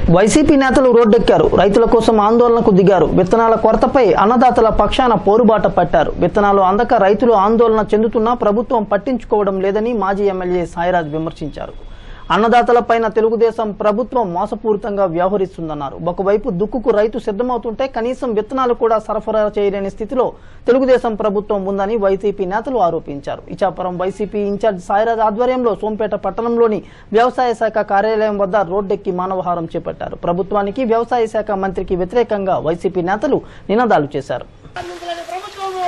YCP నేతలు రోడ్డెక్కారు రైతుల కోసం ఆందోళనకు దిగారు విత్తనాల కొరతపై అన్నదాతల పక్షాన పోరుబాట పట్టారు విత్తనాలు అందక రైతులు ఆందోళన చెందుతున్నా ప్రభుత్వం పట్టించుకోవడం లేదని మాజీ ఎమ్మెల్యే సాయిరాజ్ విమర్శించారు అన్నదాతలపైన తెలుగుదేశం ప్రభుత్వం మోసపూరితంగా వ్యవహరిస్తుందన్నారు ఒకవైపు దుక్కుకు రైతు సిద్ధమవుతుంటే కనీసం విత్తనాలు కూడా సరఫరా చేయలేని స్థితిలో తెలుగుదేశం ప్రభుత్వం ఉందని వైసీపీ నేతలు ఆరోపించారు ఇచ్చాపురం వైసీపీ ఇన్ఛార్జ్ సాయిరాజ్ ఆధ్వర్యంలో సోంపేట పట్టణంలోని వ్యవసాయ శాఖ కార్యాలయం వద్ద రోడ్డెక్కి మానవహారం చేపట్టారు ప్రభుత్వానికి వ్యవసాయ శాఖ మంత్రికి వ్యతిరేకంగా వైసీపీ నేతలు నినాదాలు చేశారు అందించలేని ప్రభుత్వము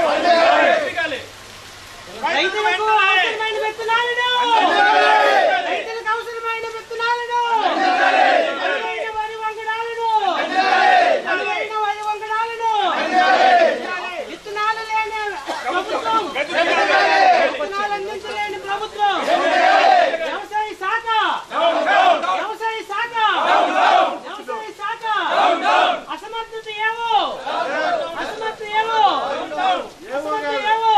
రైతులకు అవసరమైన విత్తనాలను రైతులకు అవసరమైన విత్తనాలను అనువైన వరి వంగడాలను అనువైన వరి వంగడాలను విత్తనాలు లేని ప్రభుత్వం విత్తనాలు అందించలేని ప్రభుత్వం వ్యవసాయ శాఖ వ్యవసాయ శాఖ వ్యవసాయ శాఖ అసమర్థత ఏమో అసమర్థత ఏమో అసమర్థత ఏమో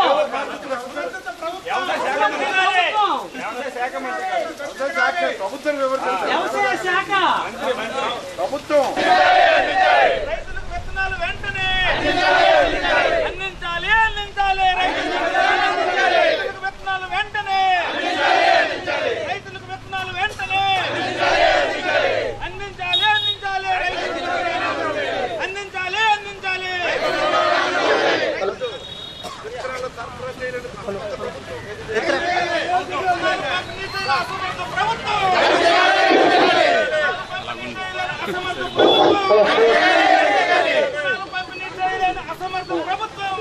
ప్రభుత్వం వివరించాలి వ్యవసాయ శాఖ ప్రభుత్వం రైతులకు విత్తనాలు వెంటనే అందించాలి అందించాలి రైతులకు విత్తనాలు వెంటనే రైతులకు విత్తనాలు వెంటనే అందించాలి అందించాలి అందించాలి అందించాలి ప్రభుత్వం పంపిణీ చేయలేని అసమర్థ ప్రభుత్వం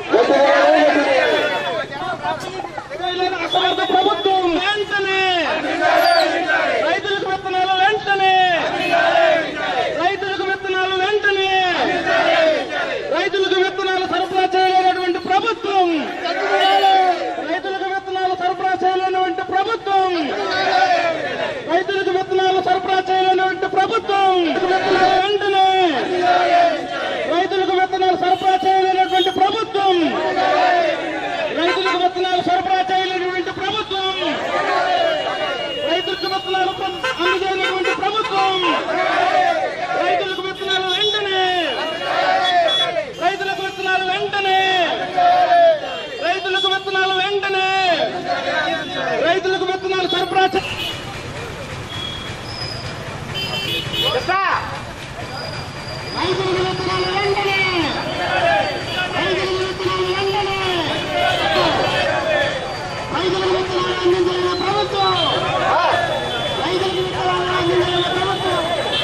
చేయలేని అసమర్థ ప్రభుత్వం వెంటనే రైతులకు విత్తనాలు వెంటనే రైతులకు విత్తనాలు వెంటనే రైతులకు విత్తనాలు సరఫరా చేయలేనటువంటి ప్రభుత్వం రైతులకు విత్తనాలు సరఫరా చేయలేనటువంటి ప్రభుత్వం రైతులకు విత్తనాలు సరఫరా చేయలేనటువంటి ప్రభుత్వం విత్తనాలు వెంటనే రైతులకు విత్తనాలు సరఫరా చేయలేనటువంటి ప్రభుత్వం రైతులకు విత్తనాలు సరఫరా చేయలేనటువంటి ప్రభుత్వం రైతులకు విత్తనాలు అందజేయనటువంటి ప్రభుత్వం రైతులకు విత్తనాలు వెంటనే రైతులకు విత్తనాలు వెంటనే రైతులకు విత్తనాలు వెంటనే రైతులకు విత్తనాలు సరఫరా చే- రైతులకు విత్తనాలు వెంటనే రైతులకు విత్తనాలు వెంటనే రైతులకు విత్తనాలు అందించలేని ప్రభుత్వం రైతులకు విత్తనాలు అందించలేని ప్రభుత్వం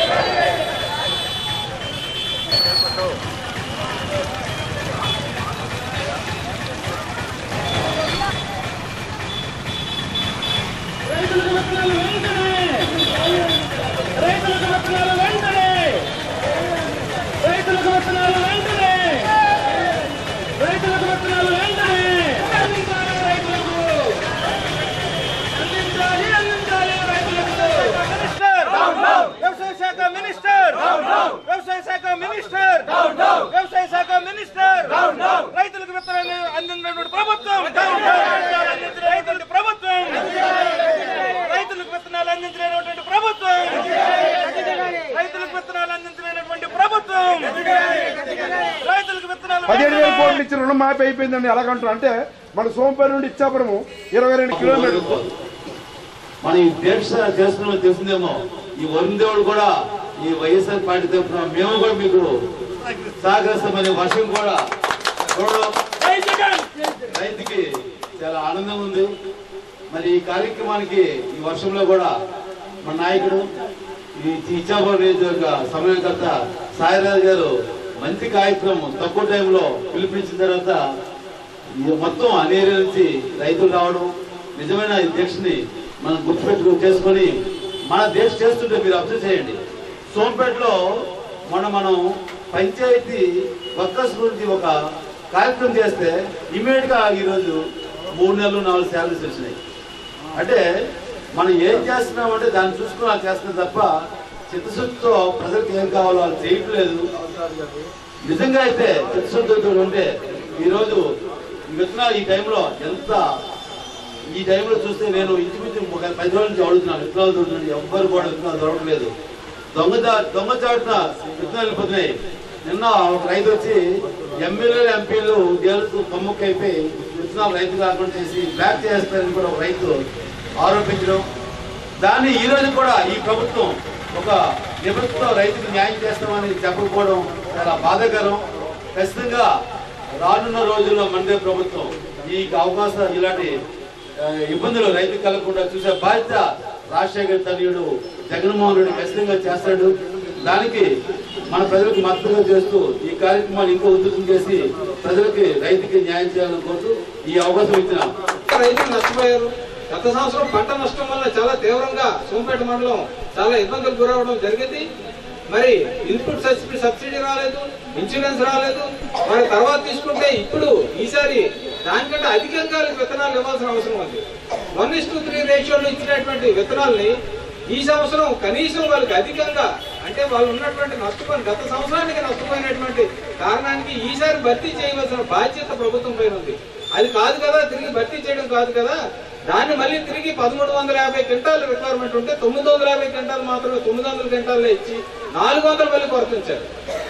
రైతులకు విత్తనాలు వెంటనే రైతులకు విత్తనాలు వెంటనే రైతులకు విత్తనాలు వెంటనే రైతులకు విత్తనాలు వెంటనే అందించాలి రైతులకు అందించాలి అందించాలి రైతులకు మినిస్టర్ వ్యవసాయ శాఖ మినిస్టర్ వ్యవసాయ శాఖ మినిస్టర్ వ్యవసాయ శాఖ మినిస్టర్ రైతులకు విత్తనాలు అందించినటువంటి ప్రభుత్వం రైతులకు ప్రభుత్వం రైతులకు విత్తనాలు అందించలేనటువంటి ప్రభుత్వం రైతులకు విత్తనాలు అందించలేనటువంటి ప్రభుత్వం రైతులకు విత్తనాలు పదిహేడు వేల వెంటనే కోట్లు ఇచ్చి రుణం మాపి అయిపోయిందండి ఎలాగంటారు అంటే మన సోమపేట నుండి ఇచ్చాపురము ఇరవై రెండు కిలోమీటర్లు మన ఈ దీక్ష చేస్తున్న తెలిసిందేమో ఈ వరుణ్ దేవుడు కూడా ఈ వైఎస్ఆర్ పార్టీ తరఫున మేము కూడా మీకు సహకరిస్తామనే వర్షం కూడా చూడడం రైతుకి చాలా ఆనందం ఉంది మరి ఈ కార్యక్రమానికి ఈ వర్షంలో కూడా మన నాయకుడు ఈ ఇచ్చాపురం నియోజకవర్గ సమన్వయకర్త సాయిరాజు గారు మంచి కార్యక్రమం తక్కువ టైంలో పిలుపునిచ్చిన తర్వాత ఈ మొత్తం అనేరియా నుంచి రైతులు రావడం నిజమైన ఈ దీక్షని మనం గుర్తుపెట్టుకు చేసుకొని మన దీక్ష చేస్తుంటే మీరు అబ్జర్వ్ చేయండి సోంపేటలో మొన్న మనం పంచాయతీ వర్కర్స్ గురించి ఒక కార్యక్రమం చేస్తే ఇమీడియట్ గా ఈరోజు మూడు నెలలు నాలుగు శాలరీస్ వచ్చినాయి అంటే మనం ఏం చేస్తున్నామంటే దాన్ని చూసుకుని వాళ్ళు చేస్తున్నాం తప్ప చిత్తశుద్ధితో ప్రజలకు ఏం కావాలో వాళ్ళు చేయట్లేదు నిజంగా అయితే చిత్తశుద్ధితో ఉంటే ఈరోజు ఈ విత్తనాలు ఈ టైంలో ఎంత ఈ టైంలో చూస్తే నేను ఇంచుమించు ఒక పది రోజుల నుంచి అడుగుతున్నాను విత్తనాలు దొరుకుతుంది ఎవ్వరు కూడా విత్తనాలు దొరకలేదు దొంగ దొంగచాటున విత్తనాలు వెళ్ళిపోతున్నాయి నిన్న ఒక రైతు వచ్చి ఎమ్మెల్యేలు ఎంపీలు గెలుస్తూ కొమ్ముకైపోయి విత్తనాలు రైతు కాకుండా చేసి బ్లాక్ చేస్తారని కూడా ఒక రైతు ఆరోపించడం దాన్ని ఈ రోజు కూడా ఈ ప్రభుత్వం ఒక నిబద్ధతో రైతుకు న్యాయం చేస్తామని చెప్పకపోవడం చాలా బాధాకరం ఖచ్చితంగా రానున్న రోజుల్లో మనదే ప్రభుత్వం ఈ అవకాశం ఇలాంటి ఆ, ఇబ్బందులు రైతుకు కలగకుండా చూసే బాధ్యత రాజశేఖర్ తనయుడు జగన్మోహన్ రెడ్డి ఖచ్చితంగా చేస్తాడు దానికి మన ప్రజలకు మద్దతుగా చేస్తూ ఈ కార్యక్రమాన్ని ఇంకా ఉధృతం చేసి ప్రజలకి రైతుకి న్యాయం చేయాలని కోరుతూ ఈ అవకాశం ఇచ్చిన రైతులు నష్టపోయారు గత సంవత్సరం పంట నష్టం వల్ల చాలా తీవ్రంగా సోంపేట మండలం చాలా ఇబ్బందులు గురవడం జరిగింది మరి ఇన్పుట్ సబ్సిడీ సబ్సిడీ రాలేదు ఇన్సూరెన్స్ రాలేదు మరి తర్వాత తీసుకుంటే ఇప్పుడు ఈసారి దానికంటే అధికంగా విత్తనాలు ఇవ్వాల్సిన అవసరం ఉంది వన్ ఇస్ టూ త్రీ రేషియోలో ఇచ్చినటువంటి విత్తనాల్ని ఈ సంవత్సరం కనీసం వాళ్ళకి అధికంగా అంటే వాళ్ళు ఉన్నటువంటి నష్టపోయిన గత సంవత్సరానికి నష్టపోయినటువంటి కారణానికి ఈసారి భర్తీ చేయవలసిన బాధ్యత ప్రభుత్వం పైన ఉంది అది కాదు కదా తిరిగి భర్తీ చేయడం కాదు కదా దాన్ని మళ్ళీ తిరిగి పదమూడు వందల యాభై క్వింటాల్ రిక్వైర్మెంట్ ఉంటే తొమ్మిది వందల యాభై క్వింటాల్ మాత్రమే తొమ్మిది వందల క్వింటాల్లో ఇచ్చి నాలుగు వందలు మళ్ళీ కొరతించారు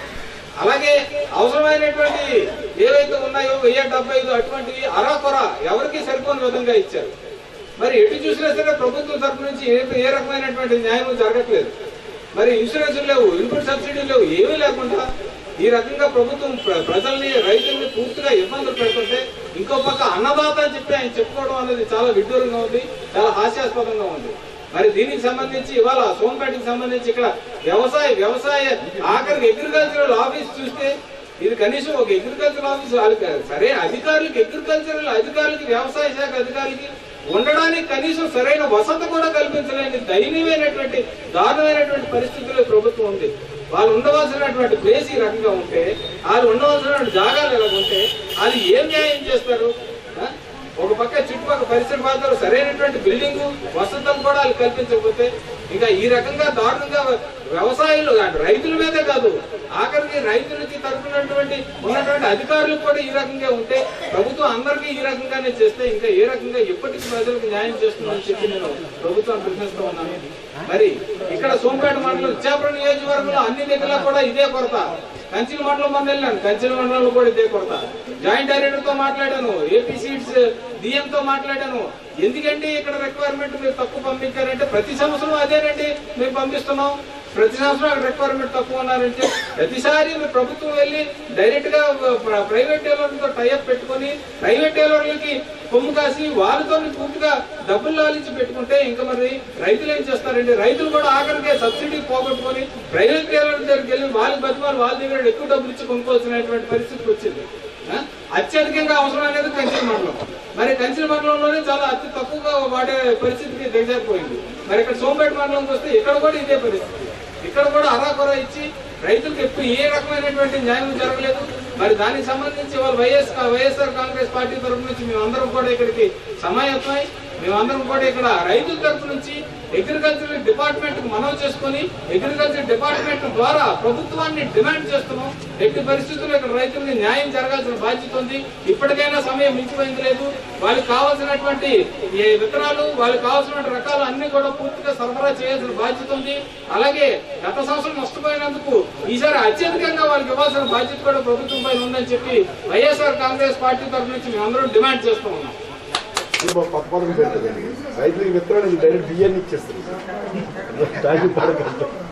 అలాగే అవసరమైనటువంటి ఏవైతే ఉన్నాయో వెయ్యి డెబ్బై ఐదు అటువంటివి అరాకొర ఎవరికి సరిపోని విధంగా ఇచ్చారు మరి ఎటు చూసినా సరే ప్రభుత్వం తరపు నుంచి ఏ ఏ రకమైనటువంటి న్యాయం జరగట్లేదు మరి ఇన్సూరెన్స్ లేవు ఇన్పుట్ సబ్సిడీ లేవు ఏమీ లేకుండా ఈ రకంగా ప్రభుత్వం ప్ర- ప్రజల్ని రైతుల్ని పూర్తిగా ఇబ్బందులు పెడుతుంటే ఇంకో పక్క అన్నదాత అని చెప్పి ఆయన చెప్పుకోవడం అనేది చాలా విడ్డూరంగా ఉంది చాలా హాస్యాస్పదంగా ఉంది మరి దీనికి సంబంధించి ఇవాళ సోంపేటకి సంబంధించి ఇక్కడ వ్యవసాయ వ్యవసాయ ఆఖరికి అగ్రికల్చరల్ ఆఫీస్ చూస్తే ఇది కనీసం ఒక అగ్రికల్చర్ ఆఫీస్ వాళ్ళకి సరే అధికారులకి అగ్రికల్చరల్ అధికారులకి వ్యవసాయ శాఖ అధికారులకి ఉండడానికి కనీసం సరైన వసతి కూడా కల్పించలేని దయనీయమైనటువంటి దారుణమైనటువంటి పరిస్థితుల్లో ప్రభుత్వం ఉంది వాళ్ళు ఉండవలసినటువంటి ప్లేస్ ఈ రకంగా ఉంటే వాళ్ళు ఉండవలసినటువంటి జాగాలు ఎలా ఉంటే వాళ్ళు ఏం న్యాయం చేస్తారు ఆ? ఒక పక్క చుట్టుపక్కల పరిసర ప్రాంతాలు సరైనటువంటి బిల్డింగ్ వసతులు కూడా వాళ్ళు కల్పించకపోతే ఇంకా ఈ రకంగా దారుణంగా వ్యవసాయంలో కాదు, రైతుల మీదే కాదు ఆఖరికి రైతులకి తరపునటువంటి ఉన్నటువంటి అధికారులకు కూడా ఈ రకంగా ఉంటే ప్రభుత్వం అందరికీ ఈ రకంగానే చేస్తే ఇంకా ఏ రకంగా ఎప్పటికీ ప్రజలకు న్యాయం చేస్తుందని చెప్పి నేను ప్రభుత్వాన్ని ప్రశ్నిస్తూ ఉన్నాను మరి ఇక్కడ సోంపేట మండలం ఇచ్చాపురం నియోజకవర్గంలో అన్ని దగ్గర కూడా ఇదే కొరత కంచిల మండలం మొన్న వెళ్ళాను కంచిల మండలంలో కూడా ఇదే కొరత జాయింట్ డైరెక్టర్ తో మాట్లాడాను ఏపీ సీట్స్ డిఎం తో మాట్లాడాను ఎందుకంటే ఇక్కడ రిక్వైర్మెంట్ మీరు తక్కువ పంపించారంటే ప్రతి సంవత్సరం అదేనండి మేము పంపిస్తున్నాం ప్రతి సంవత్సరం అక్కడ రిక్వైర్మెంట్ తక్కువ ఉన్నారంటే ప్రతిసారి మీరు ప్రభుత్వం వెళ్ళి డైరెక్ట్ గా ప్ర- ప్రైవేట్ టైలర్లతో టైఅప్ పెట్టుకొని ప్రైవేట్ టైలర్లకి కొమ్ము కాసి వాళ్ళతో పూర్తిగా డబ్బులు లాలించి పెట్టుకుంటే ఇంకా మరి రైతులు ఏం చేస్తారండి రైతులు కూడా ఆఖరికే సబ్సిడీ పోగొట్టుకొని ప్రైవేట్ టైలర్ దగ్గరికి వెళ్ళి వాళ్ళకి బతిమాలు వాళ్ళ దగ్గర ఎక్కువ డబ్బులు ఇచ్చి కొనుక్కోవాల్సినటువంటి పరిస్థితి వచ్చింది ఆ? అత్యధికంగా అవసరం అనేది కంచెల మండలం మరి కంచెల మండలంలోనే చాలా అతి తక్కువగా వాడే పరిస్థితికి దిగజారిపోయింది మరి ఇక్కడ సోంపేట మండలంకి వస్తే ఇక్కడ కూడా ఇదే పరిస్థితి ఇక్కడ కూడా అరాకొర ఇచ్చి రైతులకు ఎప్పుడు ఏ రకమైనటువంటి న్యాయం జరగలేదు మరి దానికి సంబంధించి వాళ్ళు వైఎస్ వైఎస్ఆర్ కాంగ్రెస్ పార్టీ తరఫు నుంచి మేమందరం కూడా ఇక్కడికి సమాయత్తమై మేమందరం కూడా ఇక్కడ రైతుల తరఫు నుంచి అగ్రికల్చర్ డిపార్ట్మెంట్ కు మనవి చేసుకొని అగ్రికల్చర్ డిపార్ట్మెంట్ ద్వారా ప్రభుత్వాన్ని డిమాండ్ చేస్తున్నాం ఎట్టి పరిస్థితుల్లో ఇక్కడ రైతులకి న్యాయం జరగాల్సిన బాధ్యత ఉంది ఇప్పటికైనా సమయం మించిపోయింది లేదు వాళ్ళకి కావాల్సినటువంటి ఈ విత్తనాలు వాళ్ళకి కావాల్సిన రకాలు అన్ని కూడా పూర్తిగా సరఫరా చేయాల్సిన బాధ్యత ఉంది అలాగే గత సంవత్సరం నష్టపోయినందుకు ఈసారి అత్యధికంగా వాళ్ళకి ఇవ్వాల్సిన బాధ్యత కూడా ప్రభుత్వం పైన ఉందని చెప్పి వైఎస్ఆర్ కాంగ్రెస్ పార్టీ తరఫు నుంచి మేమందరం డిమాండ్ చేస్తూ ఉన్నాం ఇది ఒక కొత్త పథకం పెడుతుంది రైతులకు విత్తనాలు డైరెక్ట్ బియ్యాన్ని ఇచ్చేస్తుంది